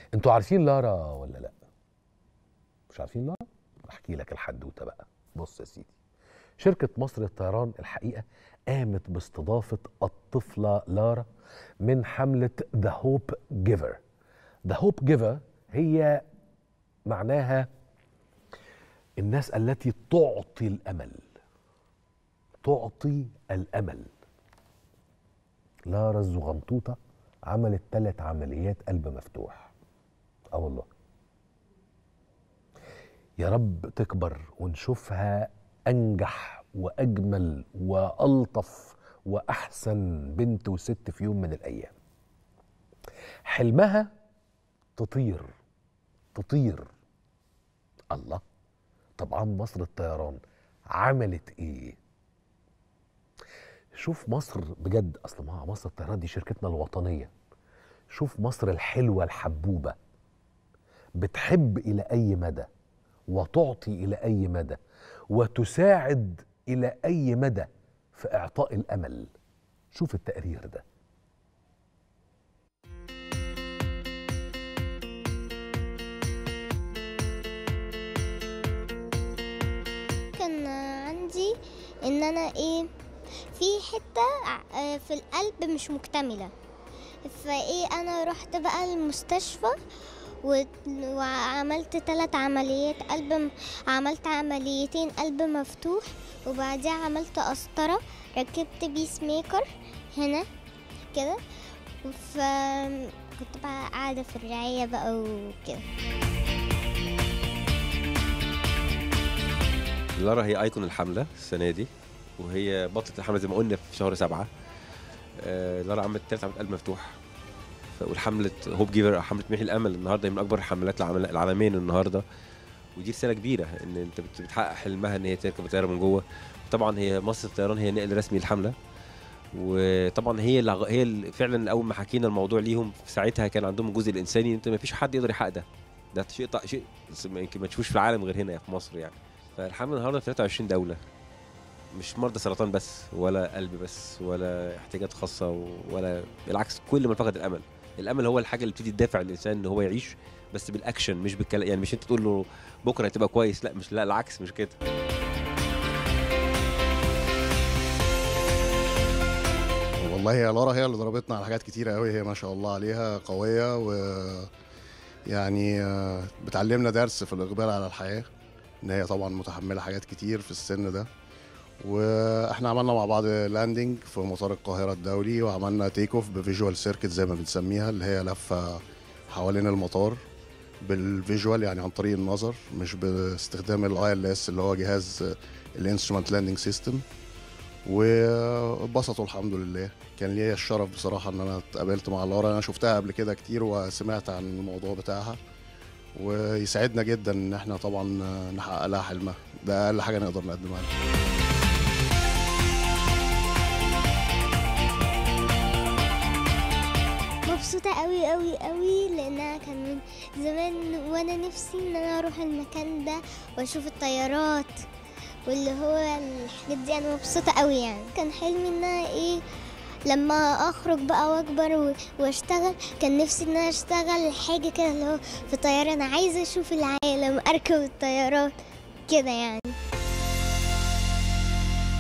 انتوا عارفين لارا ولا لا مش عارفين لارا احكي لك الحدوته بقى بص يا سيدي شركه مصر للطيران الحقيقه قامت باستضافه الطفله لارا من حمله ذا هوب جيفر ذا هوب جيفر هي معناها الناس التي تعطي الامل تعطي الامل لارا الزغنطوطه عملت ثلاث عمليات قلب مفتوح اه والله يا رب تكبر ونشوفها انجح واجمل والطف واحسن بنت وست في يوم من الايام حلمها تطير تطير الله طبعا مصر الطيران عملت ايه شوف مصر بجد اصل ما مصر الطيران دي شركتنا الوطنيه شوف مصر الحلوه الحبوبه بتحب الى اي مدى وتعطي الى اي مدى وتساعد الى اي مدى في اعطاء الامل شوف التقرير ده كان عندي ان انا ايه في حته ع- في القلب مش مكتمله فايه انا رحت بقى المستشفى و- وعملت ثلاث عمليات قلب م- عملت عمليتين قلب مفتوح وبعدها عملت قسطرة ركبت بيس ميكر هنا كده فكنت بقى قاعدة في الرعاية بقى وكده لارا هي ايكون الحمله السنه دي وهي بطله الحمله زي ما قلنا في شهر سبعة آه، لارا عملت ثلاث عمليات قلب مفتوح ف- والحمله هوب جيفر أو حمله محي الامل النهارده هي من اكبر الحملات العالم- العالميه النهارده ودي رساله كبيره ان انت بت- بتحقق حلمها ان هي تركب طياره من جوه طبعا هي مصر الطيران هي نقل رسمي الحمله وطبعا هي اللي هي اللي فعلا اول ما حكينا الموضوع ليهم في ساعتها كان عندهم الجزء الانساني انت ما فيش حد يقدر يحقق ده ده شيء ط- شيء يمكن ما تشوفوش في العالم غير هنا في مصر يعني فالحمله النهارده في 23 دوله مش مرضى سرطان بس ولا قلب بس ولا احتياجات خاصه ولا بالعكس كل من فقد الامل الامل هو الحاجه اللي بتدي تدافع الانسان ان هو يعيش بس بالاكشن مش بالكلام يعني مش انت تقول له بكره هتبقى كويس لا مش لا العكس مش كده والله هي لارا هي اللي ضربتنا على حاجات كتيرة قوي هي ما شاء الله عليها قوية و يعني آه، بتعلمنا درس في الإقبال على الحياة إن هي طبعا متحملة حاجات كتير في السن ده واحنا عملنا مع بعض لاندنج في مطار القاهرة الدولي وعملنا تيك اوف بفيجوال سيركت زي ما بنسميها اللي هي لفة حوالين المطار بالفيجوال يعني عن طريق النظر مش باستخدام الاي ال اس اللي هو جهاز الانسترومنت لاندنج سيستم واتبسطوا الحمد لله كان ليا الشرف بصراحة ان انا اتقابلت مع لارا انا شفتها قبل كده كتير وسمعت عن الموضوع بتاعها ويسعدنا جدا ان احنا طبعا نحقق لها حلمها ده اقل حاجة نقدر نقدمها لها مبسوطة قوي قوي قوي لأنها كان من زمان وأنا نفسي إن أنا أروح المكان ده وأشوف الطيارات واللي هو الحاجات دي أنا مبسوطة قوي يعني كان حلمي إن أنا إيه لما أخرج بقى وأكبر و- وأشتغل كان نفسي إن أنا أشتغل حاجة كده اللي هو في طيارة أنا عايزة أشوف العالم أركب الطيارات كده يعني